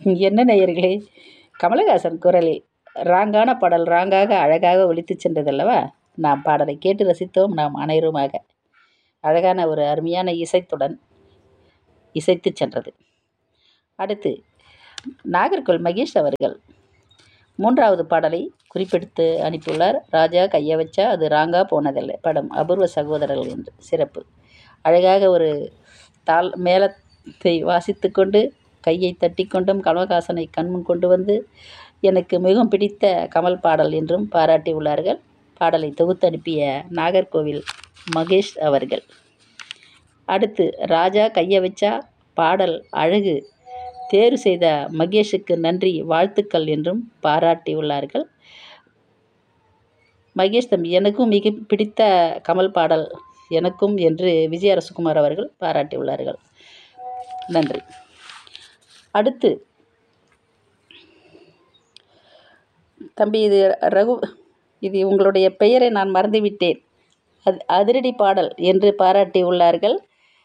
என்ன நேயர்களே கமலஹாசன் குரலில் ராங்கான பாடல் ராங்காக அழகாக ஒலித்துச் சென்றதல்லவா நாம் பாடலை கேட்டு ரசித்தோம் நாம் அனைவருமாக அழகான ஒரு அருமையான இசைத்துடன் இசைத்துச் சென்றது அடுத்து நாகர்கோவில் மகேஷ் அவர்கள் மூன்றாவது பாடலை குறிப்பெடுத்து அனுப்பியுள்ளார் ராஜா கையை வச்சா அது ராங்கா போனதில்லை படம் அபூர்வ சகோதரர்கள் என்று சிறப்பு அழகாக ஒரு தாள் மேளத்தை வாசித்து கொண்டு கையை தட்டி கொண்டும் கமலஹாசனை கண்முன் கொண்டு வந்து எனக்கு மிகவும் பிடித்த கமல் பாடல் என்றும் பாராட்டியுள்ளார்கள் பாடலை தொகுத்து அனுப்பிய நாகர்கோவில் மகேஷ் அவர்கள் அடுத்து ராஜா கையை வச்சா பாடல் அழகு தேர்வு செய்த மகேஷுக்கு நன்றி வாழ்த்துக்கள் என்றும் பாராட்டியுள்ளார்கள் மகேஷ் தம்பி எனக்கும் மிக பிடித்த கமல் பாடல் எனக்கும் என்று விஜய் அரசகுமார் அவர்கள் பாராட்டியுள்ளார்கள் நன்றி அடுத்து தம்பி இது ரகு இது உங்களுடைய பெயரை நான் மறந்துவிட்டேன் அது அதிரடி பாடல் என்று பாராட்டியுள்ளார்கள்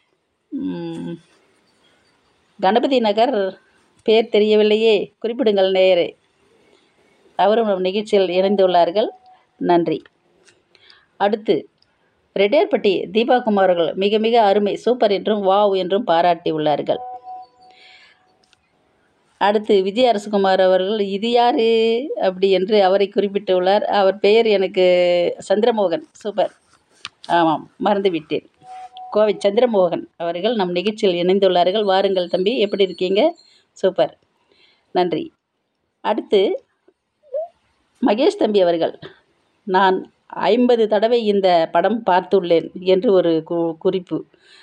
கணபதி நகர் பேர் தெரியவில்லையே குறிப்பிடுங்கள் நேயரே அவரும் நம் நிகழ்ச்சியில் இணைந்துள்ளார்கள் நன்றி அடுத்து ரெட்டியார்பட்டி தீபா குமார் அவர்கள் மிக மிக அருமை சூப்பர் என்றும் வாவ் என்றும் பாராட்டியுள்ளார்கள் அடுத்து விஜய் அரசகுமார் அவர்கள் இது யார் அப்படி என்று அவரை குறிப்பிட்டுள்ளார் அவர் பெயர் எனக்கு சந்திரமோகன் சூப்பர் ஆமாம் மறந்துவிட்டேன் கோவை சந்திரமோகன் அவர்கள் நம் நிகழ்ச்சியில் இணைந்துள்ளார்கள் வாருங்கள் தம்பி எப்படி இருக்கீங்க சூப்பர் நன்றி அடுத்து மகேஷ் தம்பி அவர்கள் நான் ஐம்பது தடவை இந்த படம் பார்த்துள்ளேன் என்று ஒரு கு குறிப்பு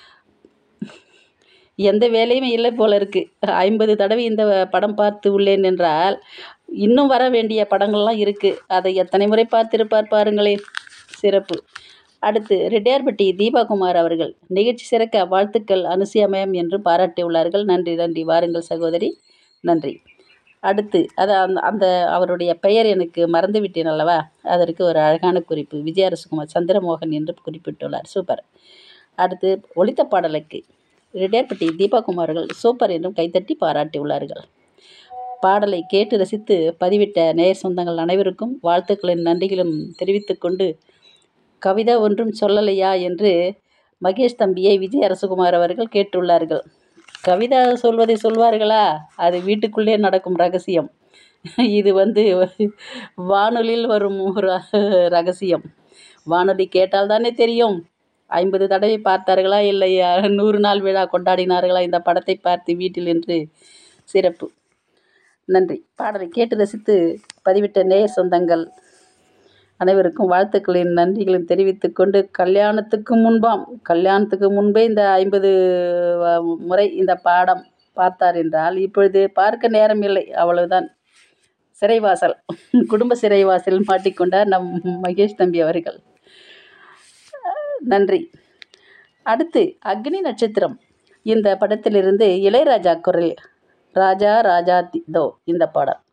எந்த வேலையும் இல்லை போல இருக்குது ஐம்பது தடவை இந்த படம் பார்த்து உள்ளேன் என்றால் இன்னும் வர வேண்டிய படங்கள்லாம் இருக்குது அதை எத்தனை முறை பார்த்திருப்பார் பாருங்களேன் சிறப்பு அடுத்து ரெட்டியார்பட்டி தீபாகுமார் அவர்கள் நிகழ்ச்சி சிறக்க வாழ்த்துக்கள் அனுசியா மேம் என்று பாராட்டியுள்ளார்கள் நன்றி நன்றி வாருங்கள் சகோதரி நன்றி அடுத்து அது அந்த அந்த அவருடைய பெயர் எனக்கு மறந்து விட்டேன் அல்லவா அதற்கு ஒரு அழகான குறிப்பு விஜய அரசகுமார் சந்திரமோகன் என்று குறிப்பிட்டுள்ளார் சூப்பர் அடுத்து ஒளித்த பாடலுக்கு ரெட்டியார்பட்டி தீபாகுமார் அவர்கள் சூப்பர் என்றும் கைத்தட்டி பாராட்டியுள்ளார்கள் பாடலை கேட்டு ரசித்து பதிவிட்ட நேயர் சொந்தங்கள் அனைவருக்கும் வாழ்த்துக்களின் நன்றிகளும் தெரிவித்துக்கொண்டு கவிதா ஒன்றும் சொல்லலையா என்று மகேஷ் தம்பியை விஜய் அரசகுமார் அவர்கள் கேட்டுள்ளார்கள் கவிதா சொல்வதை சொல்வார்களா அது வீட்டுக்குள்ளே நடக்கும் ரகசியம் இது வந்து வானொலியில் வரும் ஒரு ரகசியம் வானொலி கேட்டால் தானே தெரியும் ஐம்பது தடவை பார்த்தார்களா இல்லை நூறு நாள் விழா கொண்டாடினார்களா இந்த படத்தை பார்த்து வீட்டில் என்று சிறப்பு நன்றி பாடலை கேட்டு ரசித்து பதிவிட்ட நேயர் சொந்தங்கள் அனைவருக்கும் வாழ்த்துக்களின் நன்றிகளையும் தெரிவித்து கொண்டு கல்யாணத்துக்கு முன்பாம் கல்யாணத்துக்கு முன்பே இந்த ஐம்பது முறை இந்த பாடம் பார்த்தார் என்றால் இப்பொழுது பார்க்க நேரம் இல்லை அவ்வளவுதான் சிறைவாசல் குடும்ப சிறைவாசல் மாட்டிக்கொண்டார் நம் மகேஷ் தம்பி அவர்கள் நன்றி அடுத்து அக்னி நட்சத்திரம் இந்த படத்திலிருந்து இளையராஜா குரல் ராஜா ராஜா தோ இந்த பாடம்